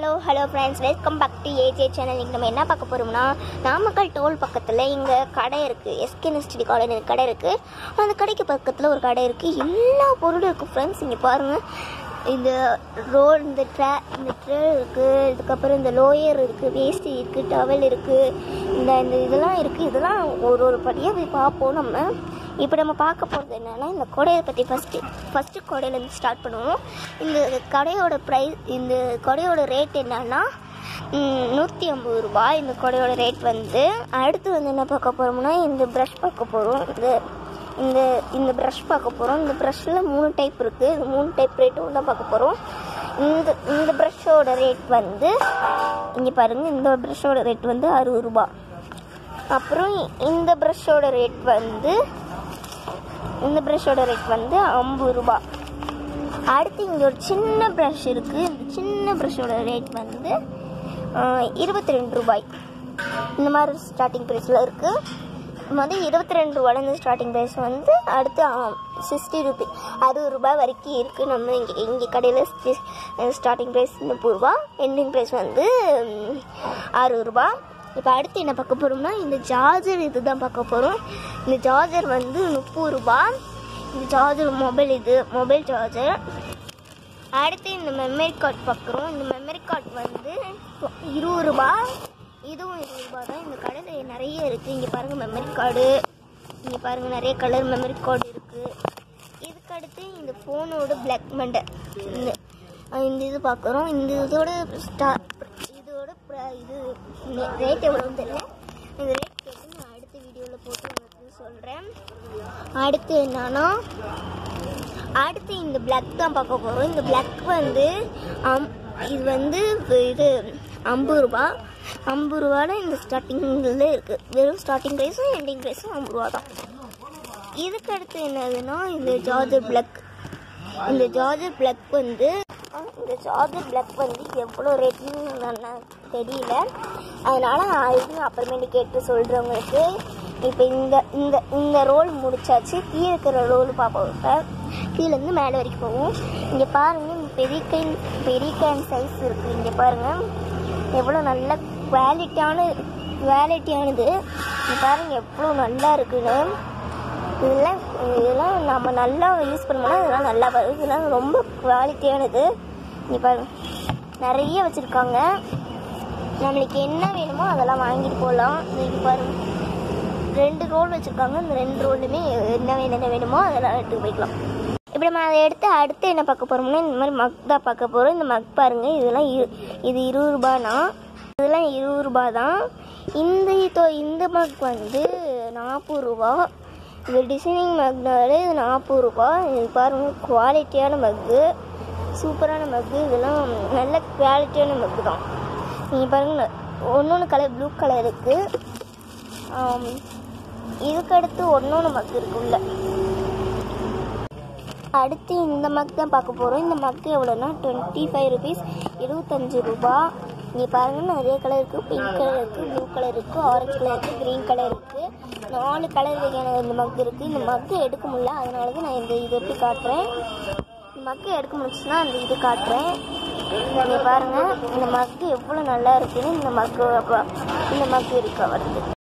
hello hello friends welcome back to AJ channel இன்றைக்கி நம்ம என்ன பார்க்க போகிறோம்னா நாமக்கல் டோல் பக்கத்தில் இங்கே கடை இருக்குது எஸ்கே நெஸ்டி காலேஜ் கடை இருக்குது அந்த கடைக்கு பக்கத்தில் ஒரு கடை இருக்குது எல்லா பொருளும் இருக்குது ஃப்ரெண்ட்ஸ் இங்கே பாருங்கள் இந்த ரோல் இந்த ட்ரே இந்த ட்ரே இருக்குது இதுக்கப்புறம் இந்த லோயர் இருக்குது வேஷ்டி இருக்குது டவல் இருக்குது இந்த இந்த இதெல்லாம் இருக்குது இதெல்லாம் ஒரு ஒரு படியாக போய் பார்ப்போம் நம்ம இப்போ நம்ம பார்க்க போகிறது என்னென்னா இந்த கொடையை பற்றி ஃபஸ்ட்டு ஃபஸ்ட்டு கொடையிலேருந்து ஸ்டார்ட் பண்ணுவோம் இந்த கடையோட ப்ரைஸ் இந்த கொடையோட ரேட் என்னன்னா நூற்றி ஐம்பது ரூபாய் இந்த கொடையோட ரேட் வந்து அடுத்து வந்து என்ன பார்க்க போகிறோம்னா இந்த ப்ரஷ் பார்க்க போகிறோம் இந்த இந்த இந்த ப்ரஷ் பார்க்க போகிறோம் இந்த ப்ரஷ்ஷில் மூணு டைப் இருக்குது இந்த மூணு டைப் ரேட்டும் தான் பார்க்க போகிறோம் இந்த இந்த ப்ரஷ்ஷோட ரேட் வந்து இங்கே பாருங்கள் இந்த ப்ரஷ்ஷோட ரேட் வந்து அறுபது ரூபாய் அப்புறம் இந்த ப்ரஷ்ஷோட ரேட் வந்து இந்த ப்ரஷ்ஷோட ரேட் வந்து ஐம்பது ரூபா அடுத்து இங்கே ஒரு சின்ன ப்ரஷ் இருக்குது இந்த சின்ன ப்ரஷ்ஷோட ரேட் வந்து இருபத்தி ரெண்டு ரூபாய் இந்த மாதிரி ஸ்டார்டிங் ப்ரைஸில் இருக்குது இது வந்து இருபத்தி ரெண்டு ரூபாயிலேருந்து ஸ்டார்டிங் ப்ரைஸ் வந்து அடுத்து சிக்ஸ்டி ருபி அறுபது ரூபாய் வரைக்கும் இருக்குது நம்ம இங்கே இங்கே கடையில் ஸ்டார்டிங் ப்ரைஸ் முப்பது ரூபா எண்டிங் ப்ரைஸ் வந்து ம், அறுபது ரூபா இப்போ அடுத்து என்ன பார்க்க போகிறோம்னா இந்த சார்ஜர் இது தான் பார்க்க போகிறோம் இந்த சார்ஜர் வந்து முப்பது ரூபா இந்த சார்ஜர் மொபைல் இது மொபைல் சார்ஜர் அடுத்து இந்த மெமரி கார்டு பார்க்குறோம் இந்த மெமரி கார்டு வந்து இருபது ரூபா இதுவும் இருபது ரூபா தான் இந்த கடையில் நிறைய இருக்குது இங்கே பாருங்கள் மெமரி கார்டு இங்கே பாருங்கள் நிறைய கலர் மெமரி கார்டு இருக்குது இதுக்கு அடுத்து இந்த ஃபோனோட பிளாக் மெண்டர் இந்த அஹ் இந்த இது பார்க்குறோம் இந்த இதோட ஸ்டா இதோட ப்ர- இது ரேட் எவ்வளோன்னு தெரியல இந்த ரேட் கேட்டு நான் அடுத்த வீடியோவில் போட்டு உங்களுக்கு சொல்கிறேன் அடுத்து என்னன்னா அடுத்து இந்த பிளாக் தான் பார்க்க போகிறோம் இந்த பிளாக் வந்து அம் இது வந்து இது ஐம்பது ரூபா ஐம்பது ரூபால இந்த ஸ்டார்டிங்கில் இருக்குது வெறும் ஸ்டார்டிங் ப்ரைஸும் எண்டிங் ப்ரைஸும் ஐம்பது ரூபா தான் இதுக்கு அடுத்து என்னதுன்னா இந்த ஜார்ஜர் பிளக் இந்த ஜார்ஜர் பிளக் வந்து இந்த ஜார்ஜர் பிளக் வந்து எவ்வளோ ரேட்னு நான் தெரியல அதனால நான் இது அப்புறமேட்டு கேட்டு சொல்கிறவங்களுக்கு இப்போ இந்த இந்த இந்த ரோல் முடிச்சாச்சு கீழே இருக்கிற ரோல் பார்ப்போம் இப்போ கீழேருந்து மேலே வரைக்கும் போவோம் இங்கே பாருங்கள் இந்த பெரிய கேன் பெரிய கேன் சைஸ் இருக்குது இங்கே பாருங்கள் எவ்வளோ நல்ல குவாலிட்டியான குவாலிட்டியானது இங்கே பாருங்கள் எவ்வளோ நல்லா இருக்குன்னு இதெல்லாம் இதெல்லாம் நம்ம நல்லா யூஸ் பண்ணோம்னா இதெல்லாம் நல்லா வரும் இதெல்லாம் ரொம்ப குவாலிட்டியானது நீ பாருங்க நிறைய வச்சுருக்காங்க நம்மளுக்கு என்ன வேணுமோ அதெல்லாம் வாங்கிட்டு போகலாம் இன்னைக்கு பாருங்க ரெண்டு ரோல் வச்சுருக்காங்க இந்த ரெண்டு ரோலுமே என்ன வேணும் என்ன வேணுமோ அதெல்லாம் எடுத்து போய்க்கலாம் இப்படி நம்ம அதை எடுத்து அடுத்து என்ன பார்க்க போகிறோம்னா இந்த மாதிரி மக் தான் பார்க்க போகிறோம் இந்த மக் பாருங்கள் இதெல்லாம் இரு இது இருபது ரூபானா இதெல்லாம் இருபது ரூபா தான் இந்த இதோ இந்த மக் வந்து நாற்பது ரூபா இது டிசைனிங் மக்னால இது நாற்பது ரூபா இது பாருங்கள் குவாலிட்டியான மக்கு சூப்பரான மக்கு இதெல்லாம் நல்ல குவாலிட்டியான மக்கு தான் நீங்கள் பாருங்கள் ஒன்று ஒன்று கலர் ப்ளூ கலர் இருக்குது இதுக்கு அடுத்து ஒன்று ஒன்று மக்கு இருக்கு உள்ள அடுத்து இந்த மக் தான் பார்க்க போகிறோம் இந்த மக்கு எவ்வளோன்னா டுவெண்ட்டி ஃபைவ் ருபீஸ் இருபத்தஞ்சு ரூபா இங்கே பாருங்கள் நிறைய கலர் இருக்குது பிங்க் கலர் இருக்குது ப்ளூ கலர் இருக்குது ஆரஞ்சு கலர் இருக்குது க்ரீன் கலர் இருக்குது நாலு கலர் வகையான இந்த மக் இருக்குது இந்த மக்கு எடுக்க முடியல அதனால தான் நான் இந்த இது எப்படி காட்டுறேன் இந்த மக்கு எடுக்க முடிச்சுன்னா அந்த இது காட்டுறேன் இங்கே பாருங்கள் இந்த மக்கு எவ்வளோ நல்லா இருக்குன்னு இந்த மக்கு இந்த மக்கு இருக்க வருது